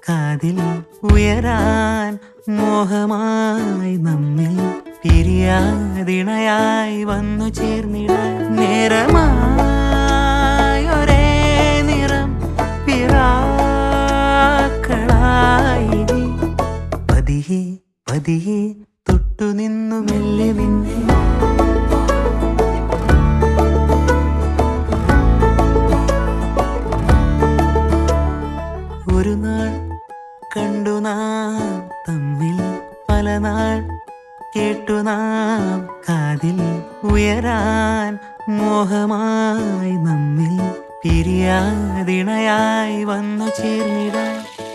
കാതിൽ ഉയരാൻ മോഹമായി നമ്മിൽ പിരിയാതിണയായി വന്നു ചേർന്നിടാൻ നേരമായി ഒരേ നിറം പിറാക്കളായി നീ. പതിയെ പതിയെ തൊട്ടു നിന്നു മെല്ലെ നിന്നെ ഒരു നാൾ കണ്ടു നാം തമ്മിൽ പല നാൾ കേട്ടു നാം കാതിൽ ഉയരാൻ മോഹമായി നമ്മിൽ പിരിയാതിണയായി വന്നു ചേർന്നിടാൻ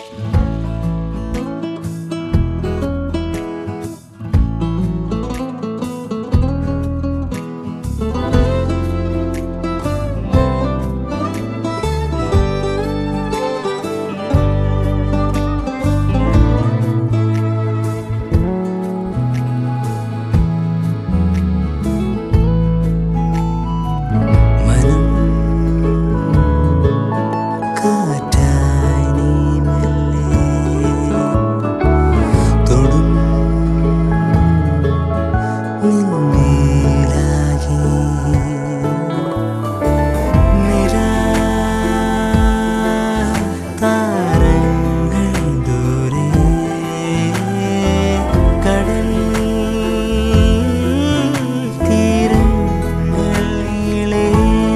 മനം കാറ്റായി നീ മെല്ലെ തൊടും നിന്നേലാകി നിരാ താരങ്ങൾ ദൂരെ കടൽ തീരങ്ങൾ നീളെ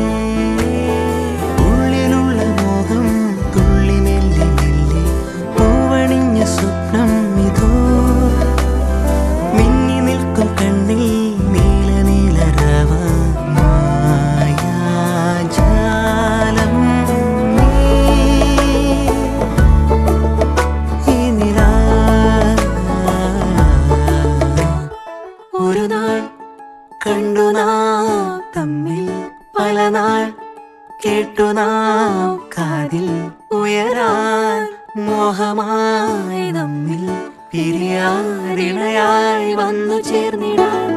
ഉള്ളിലുള്ള മോഹം തുള്ളി മെല്ലെ മെല്ലെ പൂവണിഞ്ഞ സ്വപ്നം ഇതോ മിന്നി നിൽക്കും കണ്ണിൽ നീല നീലരവ മായാജാലം നീ ഈ നിലാ ഒരു നാൾ കണ്ടു നാം തമ്മിൽ പല നാൾ കേട്ടു നാം കാതിൽ ഉയരാൻ മോഹമായി നമ്മിൽ പിരിയാതിണയായി വന്നു ചേർന്നിടാൻ